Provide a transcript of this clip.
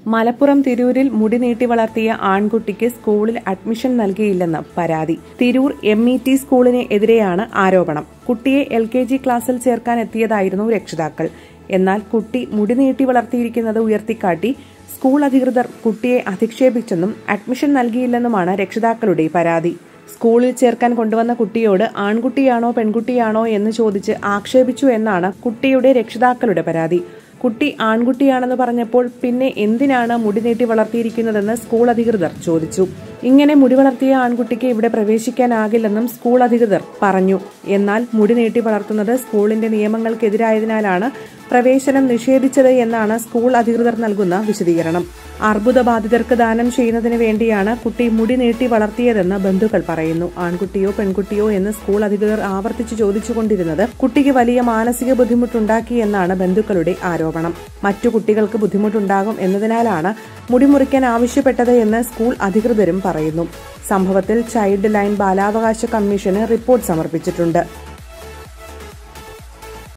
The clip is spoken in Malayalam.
മലപ്പുറം തിരൂരിൽ മുടി നീട്ടി വളർത്തിയ ആൺകുട്ടിക്ക് സ്കൂളിൽ അഡ്മിഷൻ നൽകിയില്ലെന്ന് പരാതി തിരൂർ എം ഇ ടി സ്കൂളിന് എതിരെയാണ് ആരോപണം കുട്ടിയെ എൽ കെ ജി ക്ലാസ്സിൽ ചേർക്കാൻ എത്തിയതായിരുന്നു രക്ഷിതാക്കൾ എന്നാൽ കുട്ടി മുടി നീട്ടി വളർത്തിയിരിക്കുന്നത് ഉയർത്തിക്കാട്ടി സ്കൂൾ അധികൃതർ കുട്ടിയെ അധിക്ഷേപിച്ചെന്നും അഡ്മിഷൻ നൽകിയില്ലെന്നുമാണ് രക്ഷിതാക്കളുടെ പരാതി സ്കൂളിൽ ചേർക്കാൻ കൊണ്ടുവന്ന കുട്ടിയോട് ആൺകുട്ടിയാണോ പെൺകുട്ടിയാണോ എന്ന് ചോദിച്ച് ആക്ഷേപിച്ചു എന്നാണ് കുട്ടിയുടെ രക്ഷിതാക്കളുടെ പരാതി കുട്ടി ആൺകുട്ടിയാണെന്ന് പറഞ്ഞപ്പോൾ പിന്നെ എന്തിനാണ് മുടി നീട്ടി വളർത്തിയിരിക്കുന്നതെന്ന് സ്കൂൾ അധികൃതർ ചോദിച്ചു ഇങ്ങനെ മുടി വളർത്തിയ ആൺകുട്ടിക്ക് ഇവിടെ പ്രവേശിക്കാനാകില്ലെന്നും സ്കൂൾ അധികൃതർ പറഞ്ഞു എന്നാൽ മുടി നീട്ടി വളർത്തുന്നത് സ്കൂളിന്റെ നിയമങ്ങൾക്കെതിരായതിനാലാണ് പ്രവേശനം നിഷേധിച്ചത് എന്നാണ് സ്കൂൾ അധികൃതർ നൽകുന്ന വിശദീകരണം അർബുദബാധിതർക്ക് ദാനം ചെയ്യുന്നതിന് വേണ്ടിയാണ് കുട്ടി മുടി നീട്ടി വളർത്തിയതെന്ന് ബന്ധുക്കൾ പറയുന്നു ആൺകുട്ടിയോ പെൺകുട്ടിയോ എന്ന് സ്കൂൾ അധികൃതർ ആവർത്തിച്ചു ചോദിച്ചുകൊണ്ടിരുന്നത് കുട്ടിക്ക് വലിയ മാനസിക ബുദ്ധിമുട്ടുണ്ടാക്കി എന്നാണ് ബന്ധുക്കളുടെ ആരോപണം മറ്റു കുട്ടികൾക്ക് ബുദ്ധിമുട്ടുണ്ടാകും എന്നതിനാലാണ് മുടി മുറിക്കാൻ ആവശ്യപ്പെട്ടത് എന്ന് സ്കൂൾ അധികൃതരും പറയുന്നു സംഭവത്തിൽ ചൈൽഡ് ലൈൻ ബാലാവകാശ കമ്മീഷന് റിപ്പോർട്ട് സമർപ്പിച്ചിട്ടുണ്ട്